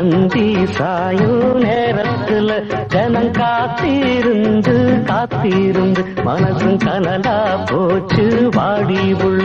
அந்தி சாயும் நேரத்துல ஜனம் காத்திருந்து காத்திருந்து மனசும் கனலா போச்சு வாடி உள்ள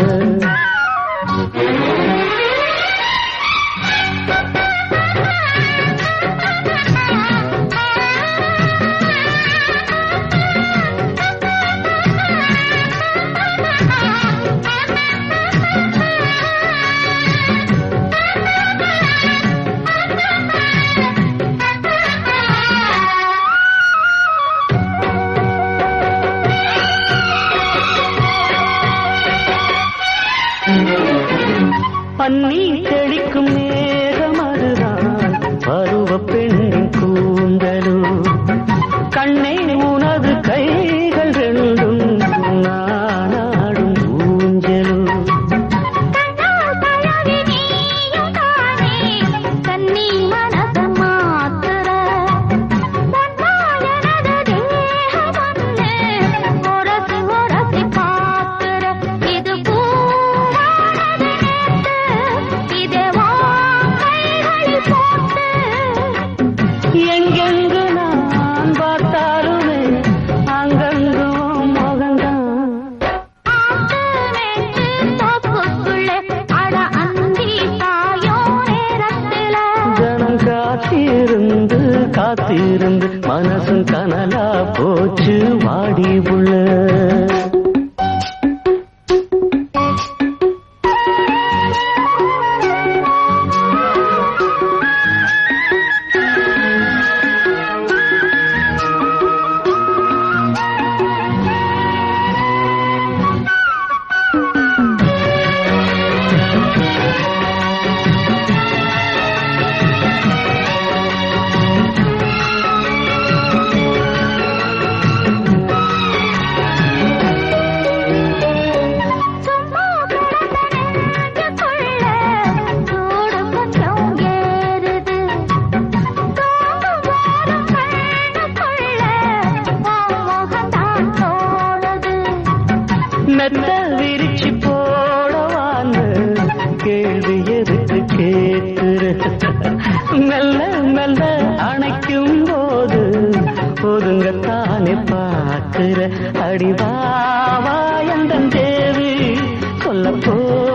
பன்னி தெளிக்கும் மேகம் அதுதான் பருவ பெண்ணின் கூந்தலோ கண்ணே உனது கைகள் ரெண்டும் நானாடும் ஊஞ்சலோ கண்ணால் பழகி நீயும் தானே கண்ணி மனச மாத்துற பொன்னாயனது தேகம் ஒண்ணு உரசி உரசி பாக்குற இது பூவானது நேத்து இதே வான் கைகளில் போட்டு எங்கெங்கு நான் பார்த்தாலுமே அங்கங்கு முகந்தான் ஆத்து மேட்டு தோப்புக்குள்ளே அட அந்தி தாயோ நேரத்தில ஜனம் காத்திருந்து காத்திருந்து மனசும் கனலா போச்சு வாடி உள்ள சும்மா கிடந்த நெஞ்சுக்குள்ள சூடு கொஞ்சம் ஏறுது தூங்கும் போதும் கண்ணுக்குள்ள உன் முகம்தான் தோணுது மெத்த விரிச்சு போடவான்னு கேள்வி எதுக்கு கேட்கிற மெல்ல மெல்ல அணைக்கும் போது ஒதுங்கத்தானே பார்க்கிற அடிவாவா எந்த தேவி சொல்ல போ